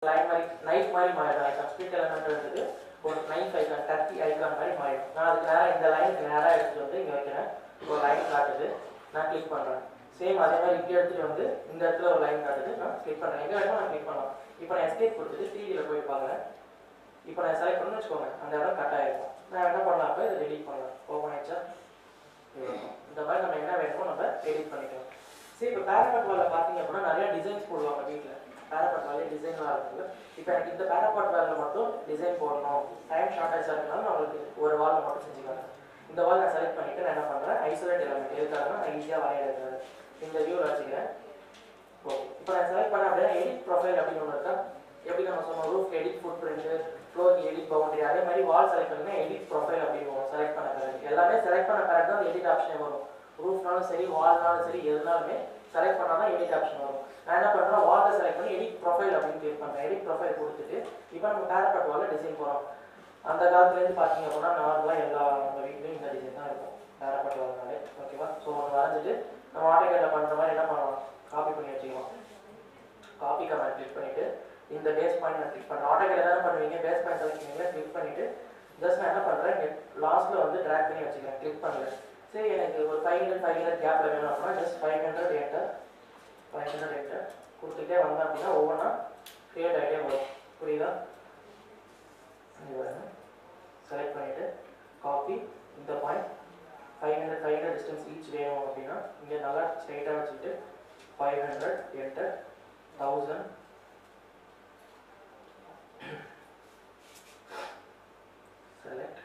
Line மாதிரி knife மாதிரி மாறிடும் ஐக்கான் ஸ்பிளிட் எலமெண்ட்ன்றதுக்கு ஒரு நைஃப் ஐக்கான் கத்தி ஐக்கான் மாதிரி மாறிடும் நான் அதுக்கு நேராக இந்த லைனுக்கு நேராக எடுத்துட்டு வந்து இங்கே வைக்கிறேன் இப்போ லைன் காட்டுது நான் கிளிக் பண்ணுறேன் சேம் அதே மாதிரி இங்கே எடுத்துட்டு வந்து இந்த இடத்துல ஒரு லைன் காட்டுது நான் கிளிக் பண்ணுறேன் எங்கே வேணுமோ நான் கிளிக் பண்ணலாம் இப்போ நான் எஸ்கேப் கொடுத்துட்டு த்ரீடியில் போய் பார்க்குறேன் இப்போ நான் செலக்ட் பண்ணணும்னு வச்சுக்கோங்க அந்த இடம் கட் ஆகிருக்கும் நான் என்ன பண்ணலாம் இப்போ இதை டெலீட் பண்ணலாம் ஓப்பன் ஆயிடுச்சா இருக்கும். இந்த மாதிரி நம்ம என்ன வேணுமோ நம்ம எடிட் பண்ணிக்கலாம் சரி இப்போ பேரபாட் வாலில் பார்த்தீங்க அப்படின்னா நிறைய டிசைன்ஸ் போடுவாங்க வீட்டில் பேரபாட் வாலே டிசைன்லாம் இருக்குது இப்போ எனக்கு இந்த பேரபாட் வாலில் மட்டும் டிசைன் போடணும் டைம் ஷார்ட்டேஜாக இருந்தாலும் நான் உங்களுக்கு ஒரு வாலில் மட்டும் செஞ்சுக்கலாம் இந்த வால் நான் செலக்ட் பண்ணிட்டு நான் என்ன பண்ணுறேன் ஐசோலேட் எலமெண்ட் எதுக்காகனா நான் ஈஸியாக வரையிறது இந்த வியூவில் வச்சுக்கிறேன் ஓகே இப்போ நான் செலக்ட் பண்ண அப்படின்னா எடிட் ப்ரொஃபைல் அப்படின்னு ஒன்று இருக்கா எப்படி நம்ம சொன்னோம் roof edit foot print floor edit boundary அதே மாதிரி வால் செலக்ட் பண்ணுங்க எடிட் ப்ரொஃபைல் அப்படின்னு வரும் செலக்ட் பண்ண பிறகு எல்லாமே செலக்ட் பண்ண பிறகு தான் எடிட் ஆப்ஷனே வரும் ரூஃப்னாலும் சரி வால்னாலும் சரி எதுனாலுமே செலக்ட் பண்ணால் தான் எடிட் ஆப்ஷன் வரும் நான் என்ன பண்ணுறேன் வாலை செலக்ட் பண்ணி எடிட் ப்ரொஃபைல் அப்படின்னு கிளிக் பண்ணுறேன் எடிட் ப்ரொஃபைல் கொடுத்துட்டு இப்போ நம்ம பேரப்பட் வாலில் டிசைன் போகிறோம் அந்த காலத்துலேருந்து பார்த்தீங்க அப்படின்னா நார்மலாக எல்லா நம்ம வீட்லேயும் இந்த டிசைன் தான் இருக்கும் பேரப்பட் வால்னாலே ஓகேவா ஸோ ஒன்று வரைஞ்சிட்டு நம்ம ஆட்டோகேட்டில் பண்ணுற மாதிரி என்ன பண்ணலாம் காப்பி பண்ணி வச்சுக்கலாம் காப்பி கமெண்ட் கிளிக் பண்ணிட்டு இந்த பேஸ் பாயிண்ட் நான் கிளிக் பண்ணுறேன் ஆட்டோகேட்டில் தானே பண்ணுவீங்க பேஸ் பாயிண்ட் செலக்ட் பண்ணீங்களா கிளிக் பண்ணிட்டு ஜஸ்ட் நான் என்ன பண்ணுறேன் இங்கே லாஸ்ட்டில் வந்து ட்ராக் பண்ணி வச்சுக்கிறேன் கிளிக் பண்ணுறேன் சரி எனக்கு ஒரு ஃபைவ் ஹண்ட்ரட் ஃபைவ் ஹண்ட்ரட் கேப்பில் வேணும் அப்படின்னா just five hundred enter five hundred enter கொடுத்துட்டே வந்தேன் அப்படின்னா ஒவ்வொன்றா க்ரியேட் ஆகிட்டே வரும் புரியுதா செலக்ட் பண்ணிவிட்டு காப்பி இந்த point five hundred five hundred distance each வேணும் அப்படின்னா இங்கே நல்லா ஸ்ட்ரைட்டாக வச்சுட்டு five hundred enter thousand select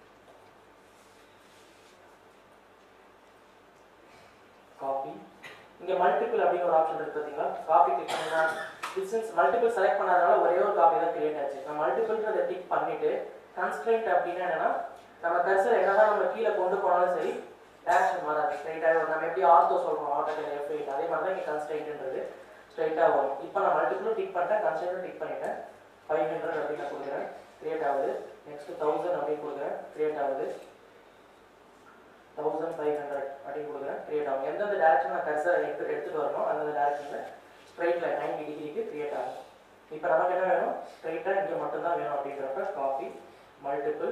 copy இங்க மல்டிபிள் அப்படின்னு ஒரு ஆப்ஷன் இருக்கு பாத்தீங்களா காப்பி கிளிக் பண்ணா டிஸ்டன்ஸ் மல்டிபிள் செலக்ட் பண்ணாதனால ஒரே ஒரு காப்பி தான் கிரியேட் ஆச்சு நான் மல்டிபிள்ன்றதை டிக் பண்ணிட்டு கன்ஸ்ட்ரெயின்ட் அப்படின்னா என்னன்னா நம்ம கர்சர் என்னதான் நம்ம கீழே கொண்டு போனாலும் சரி டேரக்ஷன் மாறாது ஸ்ட்ரைட்டாக வரும் நம்ம எப்படி ஆர்த்தோ சொல்றோம் ஆட்டோக்கல் எஃப் எயிட் அதே மாதிரி தான் இங்கே கன்ஸ்ட்ரெயின்ட்ன்றது ஸ்ட்ரைட்டாக வரும் இப்போ நான் மல்டிபிளும் டிக் பண்ணிட்டேன் கன்ஸ்ட்ரெயிட்டும் டிக் பண்ணிட்டேன் ஃபைவ் ஹண்ட்ரட் அப்படின்னு நான் கொடுக்குறேன் கிரியேட் ஆகுது நெக்ஸ்ட் தௌசண்ட் அப்படின்னு கொடுக்குறேன் கிரியேட் ஆகுது தௌசண்ட் ஃபைவ் ஹண்ட்ரட் அப்படின்னு கொடுக்குறேன் கிரியேட் ஆகும் எந்தெந்த டேரக்ஷன் நான் கர்சர் எடுத்து எடுத்துட்டு வரணும் அந்தந்த டேரக்ஷனில் ஸ்ட்ரைட் லைன் நைன்டி டிகிரிக்கு கிரியேட் ஆகும் இப்போ நமக்கு என்ன வேணும் ஸ்ட்ரைட்டாக இங்கே மட்டும்தான் வேணும் அப்படின்றப்ப காப்பி மல்டிபிள்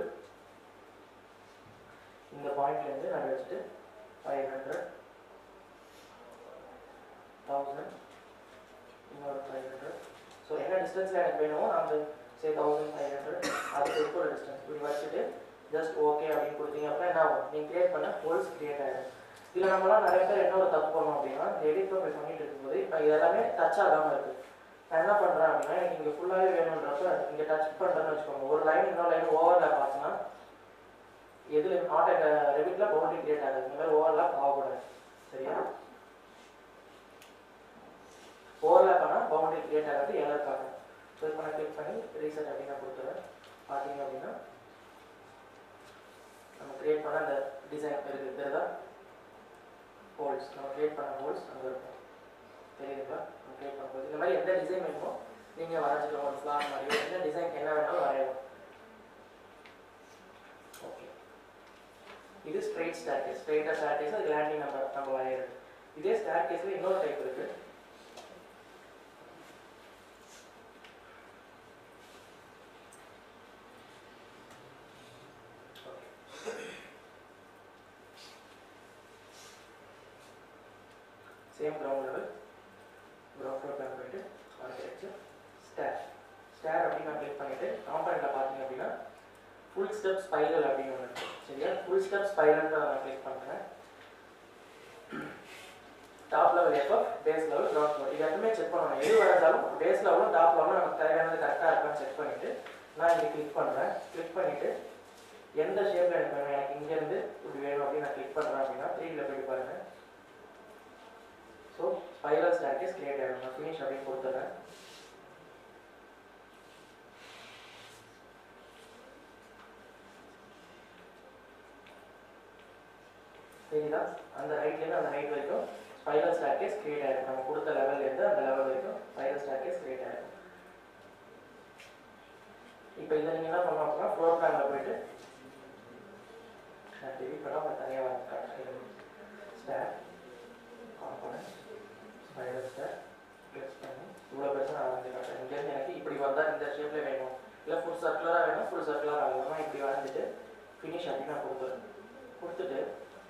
இந்த பாயிண்ட்லேருந்து நான் வச்சுட்டு ஃபைவ் ஹண்ட்ரட் தௌசண்ட் இன்னொரு ஃபைவ் ஹண்ட்ரட் ஸோ என்ன டிஸ்டன்ஸில் எனக்கு வேணுமோ அந்த சே தௌசண்ட் ஃபைவ் ஹண்ட்ரட் அதுக்கு இருக்க ஒரு டிஸ்டன்ஸ் இப்படி வச்சுட்டு ஜஸ்ட் ஓகே அப்படின்னு கொடுத்தீங்க அப்படின்னா என்ன ஆகும் நீங்கள் கிரியேட் பண்ண ஹோல்ஸ் கிரியேட் ஆகிடும் இதில் நம்மளாம் நிறைய பேர் என்ன ஒரு தப்பு பண்ணோம் அப்படின்னா இந்த எடிட் ப்ரொஃபைல் பண்ணிட்டு இருக்கும்போது இப்போ இது எல்லாமே டச் ஆகாமல் இருக்குது நான் என்ன பண்ணுறேன் அப்படின்னா எனக்கு இங்கே ஃபுல்லாகவே வேணுன்றப்ப இங்கே டச் பண்ணுறேன்னு வச்சுக்கோங்க ஒரு லைன் இன்னொரு லைன் ஓவர்லேப் ஆச்சுன்னா எதில் ஆட்டோ ரெபிட்டில் பவுண்டரி கிரியேட் ஆகுது இந்த மாதிரி ஓவர்லேப் ஆகக்கூடாது சரியா ஓவர்லேப் ஆனால் பவுண்டரி கிரியேட் ஆகாது எரர் காட்டும் ஸோ இப்போ நான் கிளிக் பண்ணி ரீசெட் அப்படின்னு நான் கொடுத்துறேன் பார்த்தீங்க அப்படின்னா நம்ம கிரியேட் பண்ண அந்த டிசைன் இருக்குது தெரியுதா ஹோல்ஸ் நம்ம கிரியேட் பண்ண ஹோல்ஸ் அங்கே இருக்கும் தெரியுதுங்களா நம்ம கிரியேட் பண்ணும்போது இந்த மாதிரி எந்த டிசைன் வேணுமோ நீங்கள் வரைஞ்சிக்கலாம் ஒரு ஃப்ளார் மாதிரியோ எந்த டிசைன் என்ன வேணாலும் வரையலாம் ஓகே இது ஸ்ட்ரைட் ஸ்டார்கேஸ் ஸ்ட்ரைட்டாக ஸ்டார்கேஸ் அது லேண்டிங் நம்ம நம்ம வரையிறது இதே ஸ்டார்கேஸில் இன்னொரு டைப் இருக்குது same ground level ground floor plan போயிட்டு ஆர்கிடெக்சர் ஸ்டேர் ஸ்டேர் அப்படின்னு நான் கிளிக் பண்ணிட்டு காம்பனண்ட்டில் பார்த்தீங்க அப்படின்னா ஃபுல் ஸ்டெப் ஸ்பைரல் அப்படின்னு ஒன்று இருக்கு சரியா ஃபுல் ஸ்டெப் ஸ்பைரல்ன்ற நான் கிளிக் பண்ணுறேன் டாப் லெவல் எப்போ பேஸ் லெவல் கிரவுண்ட் ஃப்ளோர் இது எப்பவுமே செக் பண்ணணும் எது வரைஞ்சாலும் பேஸ் லெவலும் டாப் லெவலும் நமக்கு தேவையானது கரெக்டாக இருக்கான்னு செக் பண்ணிவிட்டு நான் இங்கே கிளிக் பண்ணுறேன் கிளிக் பண்ணிவிட்டு எந்த ஷேப்பில் எனக்கு வேணும் எனக்கு இங்கேருந்து இப்படி வேணும் அப்படின்னு நான் கிளிக் பண்ணுறேன் அப்படின்னா த்ரீடில் போய் பாருங்கள் ஸோ ஸ்பைரல் ஸ்டார்கேஸ் கிரியேட் ஆகிடும் நான் ஃபினிஷ் அப்படின்னு கொடுத்துட்றேன் சரிதா அந்த ஹைட்லேருந்து அந்த ஹைட் வரைக்கும் ஸ்பைரல் ஸ்டார்கேஸ் கிரியேட் ஆகிடும் நம்ம கொடுத்த லெவல்லேருந்து அந்த லெவல் வரைக்கும் ஸ்பைரல் ஸ்டார்கேஸ் கிரியேட் ஆகிடும் இப்போ இதை நீங்கள் என்ன பண்ணணும் அப்படின்னா ஃப்ளோர் பிளானில் போயிட்டு நான் டிவி படம் ஒரு தனியாக காட்டுறேன் stair component spiral stair plus பண்ணி இவ்வளோ பெருசாக நான் வந்து காட்டுறேன் இங்கேருந்து எனக்கு இப்படி வந்தால் இந்த ஷேப்பில் வேணும் இல்லை ஃபுல் சர்க்குலராக வேணும் ஃபுல் சர்க்குலராக வேணுமா இப்படி வரைஞ்சிட்டு ஃபினிஷ் அப்படி நான் கொடுத்துறேன் கொடுத்துட்டு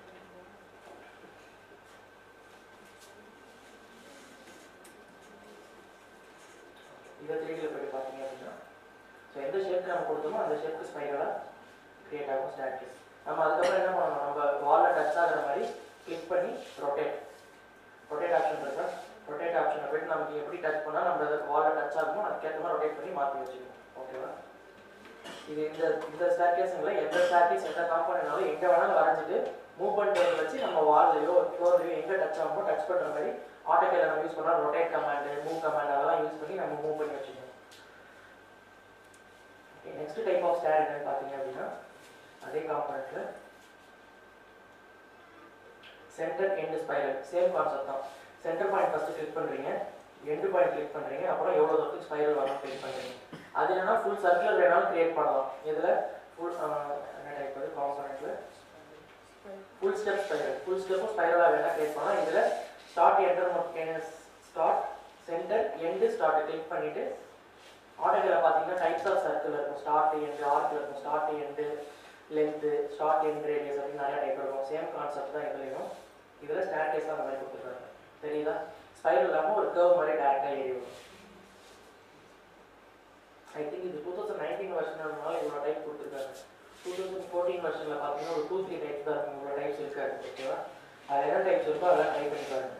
இதை த்ரீடியில் போய் பார்த்தீங்க அப்படின்னா ஸோ எந்த ஷேப்க்கு நம்ம கொடுத்தோமோ அந்த ஷேப்க்கு ஸ்பைரலாக கிரியேட் ஆகும் ஸ்டாட்டிஸ் நம்ம அதுக்கப்புறம் என்ன பண்ணணும் நம்ம வாலில் டச் ஆகிற மாதிரி கிளிக் பண்ணி ரொட்டேட் ரொட்டேட் ஆப்ஷன் இருக்கா ரொட்டேட் ஆப்ஷனை போயிட்டு நமக்கு எப்படி டச் பண்ணால் நம்ம வாலில் டச் ஆகுமோ அதுக்கேற்ற மாதிரி ரொட்டேட் பண்ணி மாற்றி வச்சுக்கணும் ஓகேவா இது இந்த இந்த ஸ்டார்கேஸுங்கள எந்த ஸ்டார்கேஸ் எந்த காம்பவுண்ட்னாலும் எங்கே வேணாலும் வரைஞ்சிட்டு மூவ் பண்ணிட்டு வச்சு நம்ம வால்லையோ ஃப்ளோர்லையோ எங்கே டச் ஆகுமோ டச் பண்ணுற மாதிரி ஆட்டோகேல நம்ம யூஸ் பண்ணால் ரொட்டேட் கமாண்டு மூவ் கமாண்ட் அதெல்லாம் யூஸ் பண்ணி நம்ம மூவ் பண்ணி வச்சுக்கணும் okay next type of stair என்னன்னு பார்த்தீங்க அப்படின்னா அதே காம்பனண்ட்ல center end spiral same concept தான் சென்டர் பாயிண்ட் ஃபர்ஸ்ட் கிளிக் பண்றீங்க எண்டு பாயிண்ட் கிளிக் பண்றீங்க அப்புறம் எவ்வளோ தூரத்துக்கு ஸ்பைரல் வரணும் கிளிக் பண்றீங்க அது என்னன்னா ஃபுல் சர்க்குலர் வேணாலும் கிரியேட் பண்ணலாம் இதுல ஃபுல் என்ன டைப் அது காம்பனண்ட்ல ஃபுல் ஸ்டெப் ஸ்பைரல் ஃபுல் ஸ்டெப்பும் ஸ்பைரலாக வேணா கிரியேட் பண்ணலாம் இதுல start enter start center end start click பண்ணிட்டு ஆட்டோகில் பார்த்தீங்கன்னா டைப்ஸ் ஆஃப் சர்க்கிள் இருக்கும் ஸ்டார்ட் எண்டு ஆர்க்கில் இருக்கும் start end length start end radius அப்படின்னு நிறைய டைப் இருக்கும் சேம் கான்செப்ட் தான் இதுலையும் இதில் ஸ்டார்டேஸாக அந்த மாதிரி கொடுத்துருக்காங்க தெரியுதா ஸ்பைரல் இல்லாமல் ஒரு கர்வ் மாதிரி டேரெக்டாக ஏறி வரும் ஐ திங்க் இது டூ தௌசண்ட் நைன்டீன் வருஷனால இவ்வளோ டைப் கொடுத்துருக்காங்க டூ தௌசண்ட் ஃபோர்டீன் வருஷனில் பார்த்தீங்கன்னா ஒரு டூ த்ரீ டைப்ஸ் தான் இருக்கும் இவ்வளோ டைப்ஸ் இருக்காது ஓகேவா அது என்ன டைப்ஸ் இருக்கோ அதெல்லாம் ட்ரை பண்ணி பாருங்க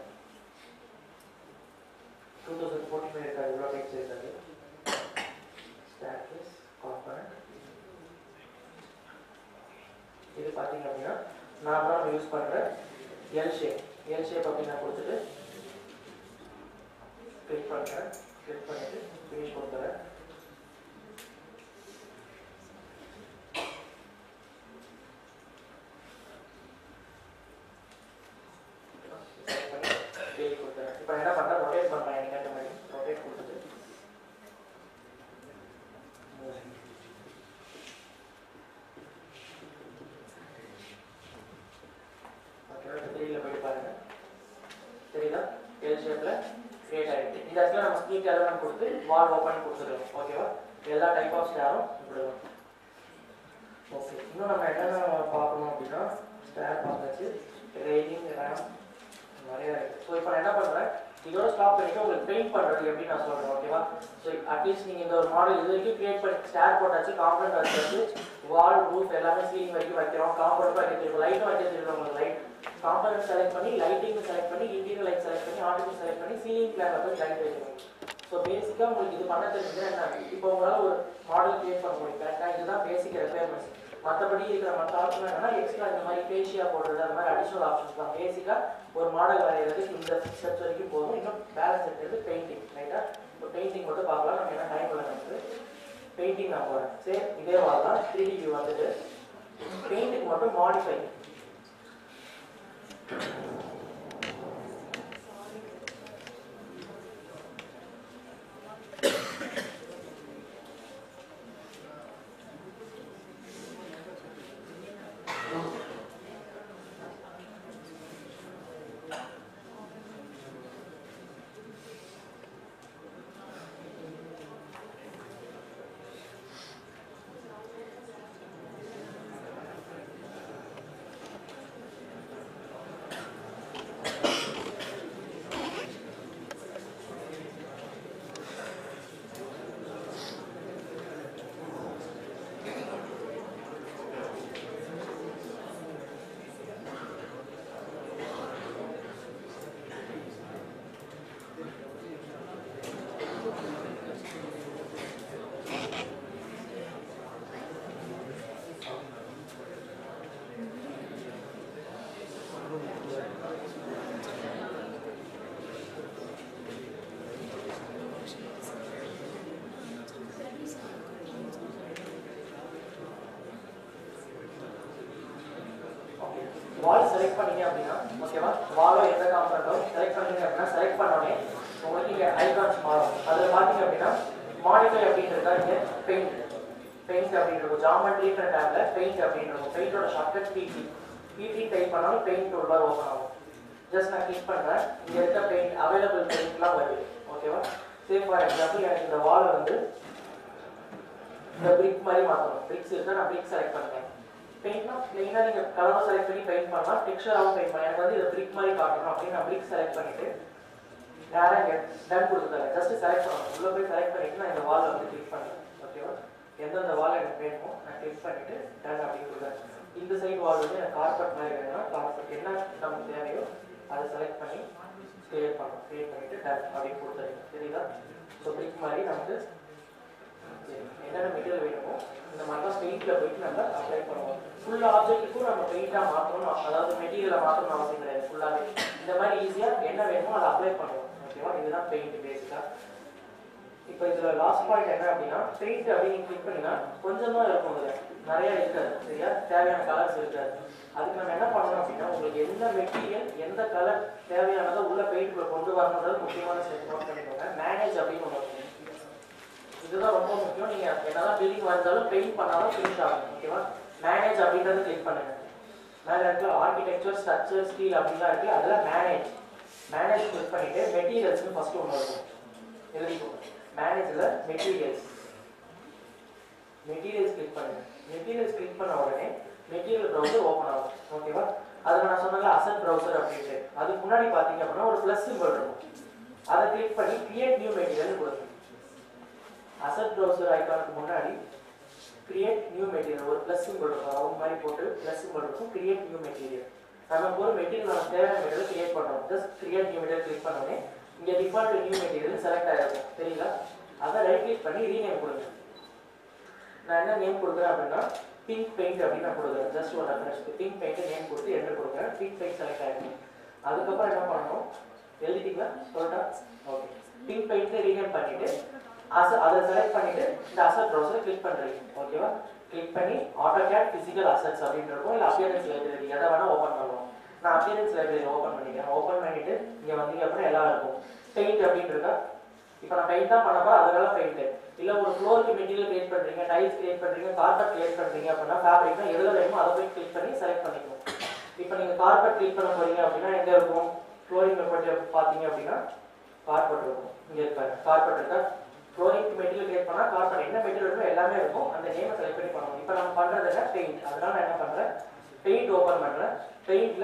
டூ தௌசண்ட் ஃபோர்டீன் இருக்காது இவ்வளோ டைப்ஸ் இருக்காது ஸ்டார்டேஸ் காம்பனண்ட் இது பார்த்தீங்க அப்படின்னா நான் தான் யூஸ் பண்ணுற எல் ஷேப் எல் ஷேப் அப்படின்னு நான் கொடுத்துட்டு கிளிக் பண்ணுறேன் கிளிக் பண்ணிட்டு ஃபினிஷ் கொடுத்துறேன் Select பண்ணி delete கொடுத்துறேன். இப்போ என்ன பண்ணுறேன் ரொட்டேட் பண்ணுறேன் எனக்கு ஏற்ற மாதிரி ரொட்டேட் கொடுத்துட்டு move. ஓகேவா இப்போ த்ரீல போயிட்டு பாருங்க தெரியுதா எல் ஷேப்ல கிரியேட் ஆயிடுச்சு இந்த இடத்துல நம்ம ஸ்பீக் எலமெண்ட் கொடுத்து வால் ஓப்பன் கொடுத்துருவோம் ஓகேவா எல்லா டைப் ஆஃப் ஸ்டாரும் இப்படிதான் ஓகே இன்னும் நம்ம என்னென்ன பார்க்கணும் அப்படின்னா ஸ்டார் பார்த்தாச்சு ரெயிலிங் ரேம் நிறைய இருக்கு ஸோ இப்போ நான் என்ன பண்ணுறேன் இதோட ஸ்டாப் பண்ணிட்டு உங்களுக்கு பெயிண்ட் பண்ணுறது எப்படி நான் சொல்கிறேன் ஓகேவா ஸோ அட்லீஸ்ட் நீங்கள் இந்த ஒரு மாடல் இது வரைக்கும் கிரியேட் பண்ணி ஸ்டார் போட்டாச்சு காம்பவுண்ட் வச்சாச்சு வால் ரூஃப் எல்லாமே சீலிங் வரைக்கும் வைக்கிறோம் காம்பவுண்ட் வைக்க தெரியும் லைட்டும் வைக்க தெரியும் உங்களுக்கு லைட் காம்பவுண்ட் செலக்ட் பண்ணி லைட்டிங் செலக்ட் பண்ணி இன்டீரியர் லைட் செலக்ட் பண்ணி ஆர்டிஃபிஷியல் செலக்ட் பண்ணி சீலிங் பிளான்ல போய் லைட் வைக்கணும் ஸோ பேசிக்காக உங்களுக்கு இது பண்ண தெரிஞ்சது என்ன இப்போ உங்களால் ஒரு மாடல் கிரியேட் பண்ண முடியும் கரெக்டாக இதுதான் பேசிக் ரெக்குயர்மெண்ட்ஸ் மற்றபடி இருக்கிற மற்ற ஆப்ஷன் என்னன்னா எக்ஸ்ட்ரா இந்த மாதிரி ஃபேஷியா போடுறது அந்த மாதிரி அடிஷனல் ஆப்ஷன்ஸ் தான் பேசிக்காக ஒரு மாடல் வரைகிறதுக்கு இந்த ஸ்டெப்ஸ் வரைக்கும் போதும் இன்னும் பேலன்ஸ் இருக்கிறது பெயிண்டிங் ரைட்டா இப்போ பெயிண்டிங் மட்டும் பார்க்கலாம் நம்ம என்ன டைம் நமக்கு பெயிண்டிங் நான் போகிறேன் சரி இதே மாதிரி தான் த்ரீ டி வியூ வந்துட்டு பெயிண்ட்டுக்கு மட்டும் மாடிஃபை வால் செலக்ட் பண்ணீங்க அப்படின்னா ஓகேவா வாலோ எந்த காம்பனண்டோ செலக்ட் பண்ணீங்க அப்படின்னா செலக்ட் பண்ணோடனே உங்களுக்கு இங்கே ஐகான்ஸ் மாறும் அதில் பார்த்தீங்க அப்படின்னா மாடிஃபை அப்படின்றதா இங்கே பெயிண்ட் பெயிண்ட் அப்படின்றது ஜாமெட்ரின்ற டேப்ல பெயிண்ட் அப்படின்றது பெயிண்டோட ஷார்ட்கட் பிடி பிடி டைப் பண்ணாலும் பெயிண்ட் ஒரு ஓப்பன் ஆகும் ஜஸ்ட் நான் கிளிக் பண்ணுறேன் இங்கே இருக்க பெயிண்ட் அவைலபிள் பெயிண்ட்லாம் வருது ஓகேவா சே ஃபார் எக்ஸாம்பிள் எனக்கு இந்த வாலை வந்து இந்த பிரிக் மாதிரி மாற்றணும் பிரிக்ஸ் இருந்தால் நான் பிரிக் செலக்ட் பண்ணுறேன் பெயிண்ட்னா மெயினாக நீங்கள் கலரும் செலக்ட் பண்ணி பெயிண்ட் பண்ணலாம் டெக்ஸ்டராகவும் பெயிண்ட் பண்ணலாம் எனக்கு வந்து இதை பிரிக் மாதிரி காட்டணும் அப்படின்னு நான் பிரிக் செலக்ட் பண்ணிட்டு நேராக இங்கே டன் கொடுத்துருக்காங்க ஜஸ்ட் செலக்ட் பண்ணணும் உள்ளே போய் செலக்ட் பண்ணிட்டு நான் இந்த வாலில் வந்து கிளிக் பண்ணுறேன் ஓகேவா எந்தெந்த வால் எனக்கு வேணுமோ நான் கிளிக் பண்ணிட்டு டன் அப்படின்னு கொடுக்குறேன் இந்த சைடு வால் வந்து எனக்கு கார்பெட் மாதிரி வேணும்னா கார்பெட் என்ன நமக்கு தேவையோ அதை செலக்ட் பண்ணி கிளியர் பண்ணணும் கிளியர் பண்ணிட்டு டன் அப்படின்னு கொடுத்துருங்க சரிங்களா ஸோ பிரிக் மாதிரி நமக்கு என்னென்ன மெட்டீரியல் வேணுமோ இந்த மாதிரி தான் பெயிண்டில் போயிட்டு நம்ம அப்ளை பண்ணுவோம் ஃபுல் ஆப்ஜெக்ட்டுக்கும் நம்ம பெயிண்டாக மாற்றணும் அதாவது மெட்டீரியலை மாற்றணும் அவசியம் கிடையாது ஃபுல்லாகவே இந்த மாதிரி ஈஸியாக என்ன வேணுமோ அதை அப்ளை பண்ணுவோம் ஓகேவா இதுதான் பெயிண்ட் பேசிக்காக இப்போ இதில் லாஸ்ட் பாயிண்ட் என்ன அப்படின்னா பெயிண்ட் அப்படின்னு கிளிக் பண்ணினா கொஞ்சம் தான் இருக்கும் இதில் நிறைய இருக்காது சரியா தேவையான கலர்ஸ் இருக்காது அதுக்கு நம்ம என்ன பண்ணணும் அப்படின்னா உங்களுக்கு எந்த மெட்டீரியல் எந்த கலர் தேவையானதோ உள்ள பெயிண்ட்குள்ள கொண்டு வரணுன்றது முக்கியமான ஸ்டெப் நோட் பண்ணிக்கோங்க மேனேஜ் அப்படின்னு ஒன்று இருக்கு. இதுதான் ரொம்ப முக்கியம் நீங்க என்னதான் பில்டிங் வந்தாலும் பெயிண்ட் பண்ணாலும் ஃபினிஷ் ஆகும் ஓகேவா மேனேஜ் அப்படின்றத கிளிக் பண்ணுங்க மேல இடத்துல ஆர்கிடெக்சர் ஸ்ட்ரக்சர் ஸ்டீல் அப்படிலாம் இருக்கு அதுல மேனேஜ் மேனேஜ் கிளிக் பண்ணிட்டு மெட்டீரியல்ஸ்னு ஃபர்ஸ்ட் ஒன்று இருக்கும் எழுதிக்கோங்க மேனேஜ்ல மெட்டீரியல்ஸ் மெட்டீரியல்ஸ் கிளிக் பண்ணுங்க மெட்டீரியல்ஸ் கிளிக் பண்ண உடனே மெட்டீரியல் ப்ரௌசர் ஓப்பன் ஆகும் ஓகேவா அதில் நான் சொன்னல அசட் ப்ரௌசர் அப்படின்ட்டு அதுக்கு முன்னாடி பார்த்தீங்க அப்படின்னா ஒரு ப்ளஸ் சிம்பிள் இருக்கும் அதை கிளிக் பண்ணி கிரியேட் நியூ மெட்டீரியல் கொடுங்க அசட் ப்ரௌசர் ஐக்கானுக்கு முன்னாடி கிரியேட் நியூ மெட்டீரியல் ஒரு ப்ளஸ் சிம்பிள் இருக்கும் ரவுண்ட் மாதிரி போட்டு ப்ளஸ் சிம்பிள் இருக்கும் கிரியேட் நியூ மெட்டீரியல் நமக்கு ஒரு மெட்டீரியல் நம்ம தேவையான மெட்டீரியல் கிரியேட் பண்ணுறோம் just create new material click பண்ணோடனே இங்கே டிஃபால்ட் நியூ மெட்டீரியல் செலக்ட் ஆகிருக்கும் சரிங்களா அதை ரைட் கிளிக் பண்ணி ரீநேம் கொடுங்க நான் என்ன நேம் கொடுக்குறேன் அப்படின்னா பிங்க் பெயிண்ட் அப்படின்னு நான் கொடுக்குறேன் ஜஸ்ட் ஒரு ரெஃபரன்ஸ்க்கு பிங்க் பெயிண்ட் நேம் கொடுத்து என்டர் கொடுக்குறேன் பிங்க் பெயிண்ட் செலக்ட் ஆகிடும் அதுக்கப்புறம் என்ன பண்ணணும் எழுதிட்டீங்களா சொல்லட்டா ஓகே பிங்க் பெயிண்ட் ரீநேம் பண்ணிட்டு அச அதை செலக்ட் பண்ணிட்டு இந்த அசட் ப்ரௌசரை கிளிக் பண்றீங்க ஓகேவா கிளிக் பண்ணி ஆட்டோகேட் பிசிக்கல் அசட்ஸ் அப்படின்னு இருக்கும் இல்லை அப்பியரன்ஸ் லைப்ரரி எதை வேணா ஓப்பன் பண்ணலாம் நான் அப்பியரன்ஸ் லைப்ரரி ஓப்பன் பண்ணிக்கிறேன் ஓப்பன் பண்ணிட்டு இங்க வந்தீங்க அப்புறம் எல்லாம் இருக்கும் பெயிண்ட் அப்படின்னு இருக்கா இப்போ நான் பெயிண்ட் தான் பண்ண போறேன் அதனால பெயிண்ட் இல்ல ஒரு ஃப்ளோருக்கு மெட்டீரியல் கிரியேட் பண்றீங்க டைல்ஸ் கிரியேட் பண்றீங்க கார்பெட் கிரியேட் பண்றீங்க அப்படின்னா ஃபேப்ரிக்னா எதுல வேணுமோ அதை போய் கிளிக் பண்ணி செலக்ட் பண்ணிக்கணும் இப்போ நீங்க கார்பெட் கிளிக் பண்ண போறீங்க அப்படின்னா எங்க இருக்கும் ஃப்ளோரிங் மெட்டீரியல் பாத்தீங்க அப்படின்னா கார்பெட் இருக்கும் இங்க இருப்பாரு கார்பெட் இருக்கா ஃப்ளோரிங் மெட்டீரியல் கிரியேட் பண்ணா கார்பெட் என்ன மெட்டீரியல் இருக்கோ எல்லாமே இருக்கும் அந்த நேமை செலக்ட் பண்ணி பண்ணணும் இப்போ நம்ம பண்றது என்ன பெயிண்ட் அதனால நான் என்ன பண்றேன் பெயிண்ட் ஓபன் பண்றேன் பெயிண்ட்ல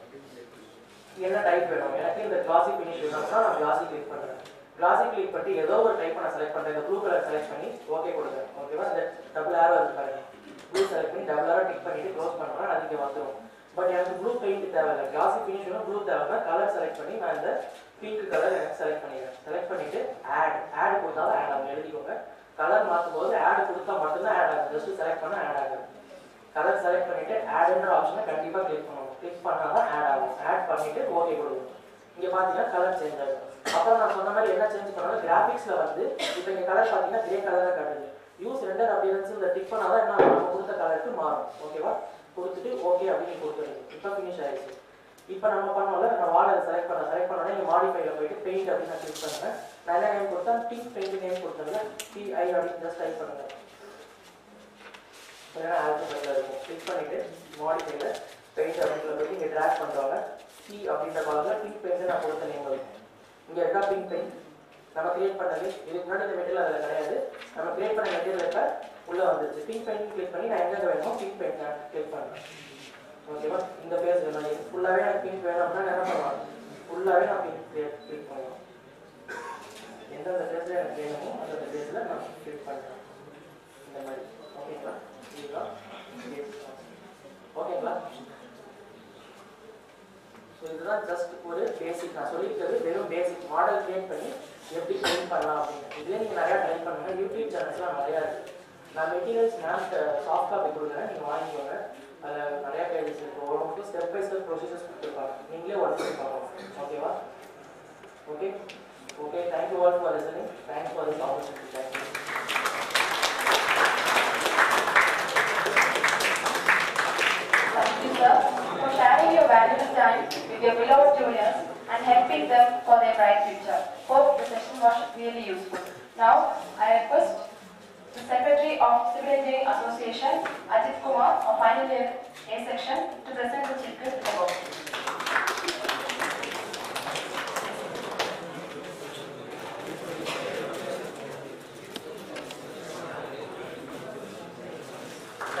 என்ன டைப் வேணும் எனக்கு இந்த கிளாசி ஃபினிஷ் வேணும்னா நான் கிளாசி கிளிக் பண்றேன் கிளாசி கிளிக் பண்ணி ஏதோ ஒரு டைப் நான் செலக்ட் பண்றேன் இந்த ப்ளூ கலர் செலக்ட் பண்ணி ஓகே கொடுங்க ஓகேவா இந்த டபுள் ஆரோ இருக்கு பாருங்க ப்ளூ செலக்ட் பண்ணி டபுள் ஆரோ டிக் பண்ணிட்டு க்ளோஸ் பண்றேன் அது இங்க வந்துடும் பட் எனக்கு ப்ளூ பெயிண்ட் தேவையில்லை கிளாசி ஃபினிஷ் வேணும் ப்ளூ தேவைன்னா கலர் செலக்ட் பண்ணி நான் இந்த பிங்க் கலர் எனக்கு செலக்ட் பண்ணிடுறேன் செலக்ட் பண்ணிட்டு ஆட் ஆட் கொடுத்தாலும் ஆட் ஆகும் எழுதிக்கோங்க கலர் மாற்றும் போது ஆட் கொடுத்தா மட்டும்தான் ஆட் ஆகும் ஜஸ்ட் செலக்ட் பண்ணா ஆட் ஆகும் கலர் செலக்ட் பண்ணிட்டு ஆட்ன்ற ஆப்ஷனை கண்டிப்பா கிளிக் பண்ணணும் கிளிக் பண்ணாதான் ஆட் ஆகும் ஆட் பண்ணிட்டு ஓகே கொடுங்க இங்க பாத்தீங்கன்னா கலர் சேஞ்ச் ஆகும் அப்புறம் நான் சொன்ன மாதிரி என்ன சேஞ்ச் பண்ணணும் கிராபிக்ஸ்ல வந்து இப்போ இங்க கலர் பாத்தீங்கன்னா கிரே கலரா காட்டுது யூஸ் ரெண்டர் அப்பியரன்ஸ் இந்த டிக் பண்ணாதான் என்ன ஆகும்? நம்ம கொடுத்த கலருக்கு மாறும் ஓகேவா கொடுத்துட்டு ஓகே அப்படின்னு கொடுத்துருங்க இப்போ ஃபினிஷ் ஆயிடுச்சு இப்போ நம்ம பண்ணோம்ல நான் வாழை செலக்ட் பண்ண செலக்ட் பண்ணோடனே இங்கே மாடிஃபைல போயிட்டு பெயிண்ட் அப்படின்னு நான் கிளிக் பண்ணுறேன் நான் என்ன நேம் கொடுத்தா பிங்க் பெயிண்ட் நேம் கொடுத்ததுல பிஐ அப்படின்னு ஜஸ்ட் டைப் பண்ணுங்க இல்லைன்னா ஆல்பபெட்டில் இருக்கும் கிளிக் பண்ணிட்டு மாடிஃபைல பெயிண்ட் அப்படின்ற போயிட்டு இங்கே ட்ராக் பண்ணுறாங்க சி அப்படின்ற காலத்தில் பிங்க் பெயிண்ட் நான் கொடுத்த நேம் இருக்கும் இங்கே இருக்கா பிங்க் பெயிண்ட் நம்ம கிரியேட் பண்ணது இதுக்கு முன்னாடி இந்த மெட்டீரியல் அதில் கிடையாது நம்ம கிரியேட் பண்ண மெட்டீரியல் இப்போ உள்ளே வந்துருச்சு பிங்க் பெயிண்ட் கிளிக் பண்ணி நான் எங்கே வேணுமோ பிங்க் பெயிண்ட் நான் கிளிக் பண்ணுறேன் ஓகேவா இந்த பேஸ் வேணும் இது ஃபுல்லாகவே எனக்கு பிங்க் வேணும் அப்படின்னா என்ன பண்ணுவாங்க ஃபுல்லாகவே நான் பிங்க் கிரியேட் கிளிக் பண்ணுவேன் எந்தெந்த பேஸில் எனக்கு வேணுமோ அந்தந்த பேஸில் நான் கிளிக் பண்ணுறேன் இந்த மாதிரி ஓகேங்களா இதுதான் base. ஓகேங்களா ஸோ இதுதான் ஜஸ்ட் ஒரு பேசிக் நான் சொல்லியிருக்கிறது வெறும் பேசிக் மாடல் கிரியேட் பண்ணி எப்படி ட்ரெயின் பண்ணலாம் அப்படின்னு இதுலேயே நீங்கள் நிறையா ட்ரை பண்ணுங்க யூடியூப் சேனல்ஸ்லாம் நிறையா இருக்குது நான் மெட்டீரியல்ஸ் நான் சாஃப்ட் காப்பி கொடுக்குறேன் நீங்கள் வாங்கிக்கோங்க அதில் நிறைய பேஜஸ் இருக்குது ஒரு மட்டும் ஸ்டெப் பை ஸ்டெப் ப்ரொசீஜர்ஸ் கொடுத்துருப்பாங்க நீங்களே ஒர்க் பண்ணி பார்க்கலாம் ஓகேவா okay okay thank you all for listening thanks for this opportunity thank you Thank you, sir, for sharing your valuable time with your beloved juniors and helping them for their bright future. Hope the session was really useful. Now, I request the Secretary of Civil Engineering Association, Ajit Kumar, of final year A section, to present the chief gift above.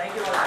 Thank you